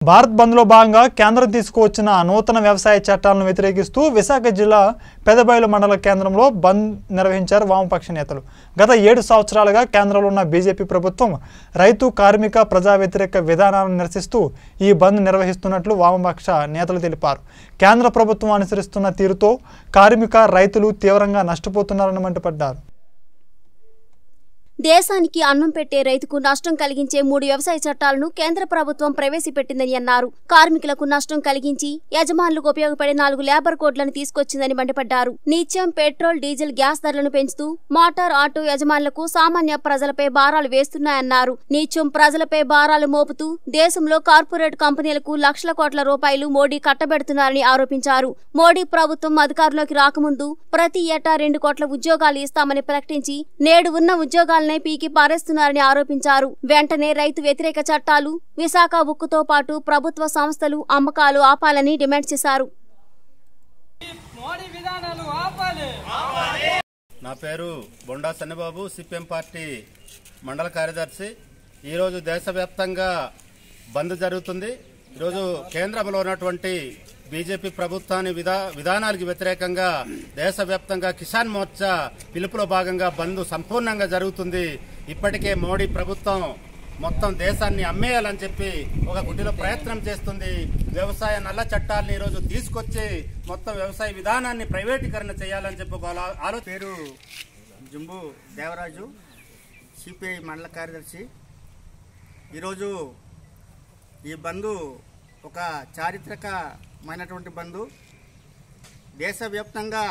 భారత్ బంద్లో భాగంగా కేంద్రం తీసుకువచ్చిన నూతన వ్యవసాయ చట్టాలను వ్యతిరేకిస్తూ విశాఖ జిల్లా పెదబయలు మండల కేంద్రంలో బంద్ నిర్వహించారు వామపక్ష నేతలు గత ఏడు సంవత్సరాలుగా కేంద్రంలో ఉన్న బీజేపీ ప్రభుత్వం రైతు కార్మిక ప్రజా వ్యతిరేక విధానాలను నిరసిస్తూ ఈ బంద్ నిర్వహిస్తున్నట్లు వామపక్ష నేతలు తెలిపారు కేంద్ర ప్రభుత్వం అనుసరిస్తున్న తీరుతో కార్మిక రైతులు తీవ్రంగా నష్టపోతున్నారని మండిపడ్డారు దేశానికి అన్నం పెట్టే రైతుకు నష్టం కలిగించే మూడు వ్యవసాయ చట్టాలను కేంద్ర ప్రభుత్వం ప్రవేశపెట్టిందని అన్నారు కార్మికులకు నష్టం కలిగించి యజమానులకు ఉపయోగపడే నాలుగు లేబర్ కోడ్లను తీసుకొచ్చిందని మండిపడ్డారు నిత్యం పెట్రోల్ డీజిల్ గ్యాస్ ధరలను పెంచుతూ మోటార్ ఆటో యజమానులకు సామాన్య ప్రజలపై భారాలు వేస్తున్నాయన్నారు నిత్యం ప్రజలపై భారాలు మోపుతూ దేశంలో కార్పొరేట్ కంపెనీలకు లక్షల కోట్ల రూపాయలు మోడీ కట్టబెడుతున్నారని ఆరోపించారు మోడీ ప్రభుత్వం అధికారంలోకి రాకముందు ప్రతి ఏటా రెండు కోట్ల ఉద్యోగాలు ఇస్తామని ప్రకటించి నేడు ఉన్న ఉద్యోగాలనే పీకి పారేస్తున్నారని ఆరోపించారు వెంటనే రైతు వ్యతిరేక చట్టాలు విశాఖ ఉక్కుతో పాటు ప్రభుత్వ సంస్థలు అమ్మకాలు ఆపాలని డిమాండ్ చేశారు మోడీ విధానాలు ఆపాలి నా పేరు బొండా సన్నిబాబు సిపిఎం పార్టీ మండల కార్యదర్శి ఈరోజు దేశవ్యాప్తంగా బంద్ జరుగుతుంది ఈరోజు కేంద్రంలో ఉన్నటువంటి బీజేపీ ప్రభుత్వాన్ని విధా విధానాలకు వ్యతిరేకంగా దేశవ్యాప్తంగా కిసాన్ మోర్చా పిలుపులో భాగంగా బంద్ సంపూర్ణంగా జరుగుతుంది ఇప్పటికే మోడీ ప్రభుత్వం మొత్తం దేశాన్ని అమ్మేయాలని చెప్పి ఒక గుడ్డిలో ప్రయత్నం చేస్తుంది వ్యవసాయ నల్ల చట్టాలను ఈరోజు తీసుకొచ్చి మొత్తం వ్యవసాయ విధానాన్ని ప్రైవేటీకరణ చేయాలని చెప్పి ఒక ఆలో- ఆలో పేరు జంబు దేవరాజు సిపిఐ మండల కార్యదర్శి ఈరోజు ఈ బంధు ఒక చారిత్రకమైనటువంటి బంధు దేశవ్యాప్తంగా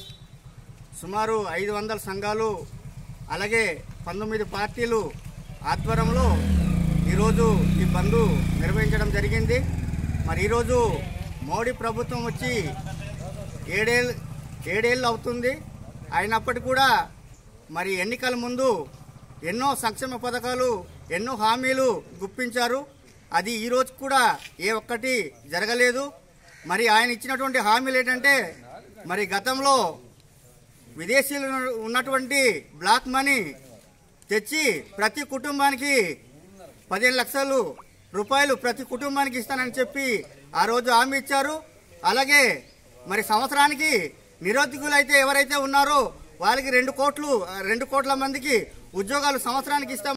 సుమారు ఐదు వందల సంఘాలు అలాగే పంతొమ్మిది పార్టీలు ఆధ్వర్యంలో ఈరోజు ఈ బంధు నిర్వహించడం జరిగింది మరి ఈరోజు మోడీ ప్రభుత్వం వచ్చి ఏడేళ్ళు ఏడేళ్ళు అవుతుంది అయినప్పటికీ కూడా మరి ఎన్నికల ముందు ఎన్నో సంక్షేమ పథకాలు ఎన్నో హామీలు గుప్పించారు అది ఈ రోజు కూడా ఏ ఒక్కటి జరగలేదు మరి ఆయన ఇచ్చినటువంటి హామీలు ఏంటంటే మరి గతంలో విదేశీయులు ఉన్నటువంటి బ్లాక్ మనీ తెచ్చి ప్రతి కుటుంబానికి పదిహేను లక్షలు రూపాయలు ప్రతి కుటుంబానికి ఇస్తానని చెప్పి ఆ రోజు హామీ ఇచ్చారు అలాగే మరి సంవత్సరానికి నిరుద్యోగులు అయితే ఎవరైతే ఉన్నారో వాళ్ళకి రెండు కోట్లు రెండు కోట్ల మందికి ఉద్యోగాలు సంవత్సరానికి ఇస్తాం